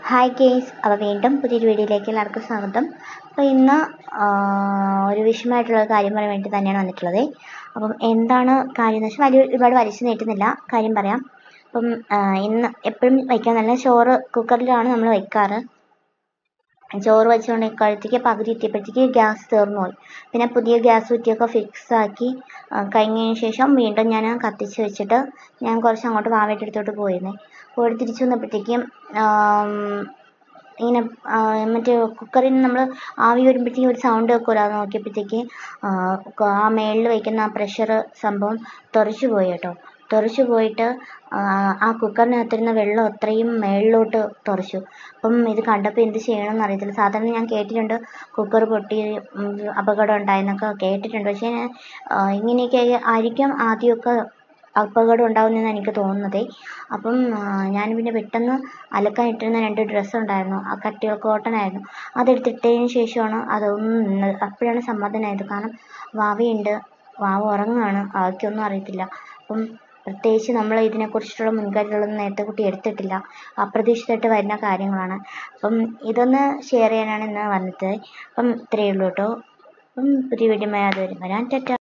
hi guys അപ്പോൾ വീണ്ടും പുതിയൊരു വീഡിയോയിലേക്ക് എല്ലാവർക്കും സ്വാഗതം അപ്പോൾ ഇന്ന് ഒരു വിഷയമായിട്ടുള്ള ഒരു കാര്യം പറയാൻ വേണ്ടി തന്നെയാണ് വന്നിട്ടുള്ളത് അപ്പം എന്താണ് കാര്യം എന്ന് വെച്ചാൽ വലിയ ഒരുപാട് വലിച്ചു നീട്ടുന്നില്ല കാര്യം പറയാം അപ്പം ഇന്ന് എപ്പോഴും വയ്ക്കാൻ നല്ല ചോറ് കുക്കറിലാണ് നമ്മൾ വയ്ക്കാറ് ചോറ് വെച്ചുകൊണ്ട് ഇക്കാലത്തേക്ക് പകുതി എത്തിയപ്പോഴത്തേക്ക് ഗ്യാസ് തീർന്നു പോയി പിന്നെ പുതിയ ഗ്യാസ് കുറ്റിയൊക്കെ ഫിക്സ് ആക്കി കഴിഞ്ഞതിന് ശേഷം വീണ്ടും ഞാൻ കത്തിച്ച് വെച്ചിട്ട് ഞാൻ കുറച്ച് അങ്ങോട്ട് വാവയുടെ അടുത്തോട്ട് പോയിരുന്നേ പോയിട്ട് തിരിച്ചു വന്നപ്പോഴത്തേക്കും ഇങ്ങനെ മറ്റേ കുക്കറിൽ നിന്ന് നമ്മൾ ആവി വരുമ്പോഴത്തേക്കും ഒരു സൗണ്ട് വെക്കുമല്ലോ അത് നോക്കിയപ്പോഴത്തേക്ക് ആ മേളിൽ വയ്ക്കുന്ന ആ പ്രഷർ സംഭവം തെറിച്ചു പോയി കേട്ടോ തെറിച്ചു പോയിട്ട് ആ കുക്കറിനകത്തിരുന്ന വെള്ളം അത്രയും മേളിലോട്ട് തെറിച്ചു അപ്പം ഇത് കണ്ടപ്പോൾ എന്ത് ചെയ്യണമെന്ന് അറിയത്തില്ല സാധാരണ ഞാൻ കേട്ടിട്ടുണ്ട് കുക്കർ പൊട്ടി അപകടം ഉണ്ടായെന്നൊക്കെ കേട്ടിട്ടുണ്ട് പക്ഷേ ഇങ്ങനെയൊക്കെ ആയിരിക്കും ആദ്യമൊക്കെ അപകടം ഉണ്ടാകുന്നതെന്ന് എനിക്ക് തോന്നുന്നത് അപ്പം ഞാൻ പിന്നെ പെട്ടെന്ന് അലക്കാൻ ഇട്ടിരുന്ന രണ്ട് ഡ്രസ്സ് ഉണ്ടായിരുന്നു ആ കട്ടികൾ കോട്ടൺ ആയിരുന്നു അതെടുത്തിട്ടതിന് ശേഷമാണ് അതൊന്നും നിന്നത് അപ്പോഴാണ് സമാധാനമായത് കാരണം വാവയുണ്ട് വാവ ഉറങ്ങുകയാണ് അവയ്ക്കൊന്നും അറിയത്തില്ല അപ്പം പ്രത്യേകിച്ച് നമ്മൾ ഇതിനെക്കുറിച്ചിട്ടുള്ള മുൻകരുതലൊന്നും നേരത്തെ കുട്ടി എടുത്തിട്ടില്ല അപ്രതീക്ഷിതമായിട്ട് വരുന്ന കാര്യങ്ങളാണ് അപ്പം ഇതൊന്ന് ഷെയർ ചെയ്യാനാണ് ഇന്ന് വന്നത് അപ്പം ഇത്രയേ ഉള്ളൂ കേട്ടോ അപ്പം പുതിയ വീഡിയോ അതുവരെ വരാൻ ടാറ്റ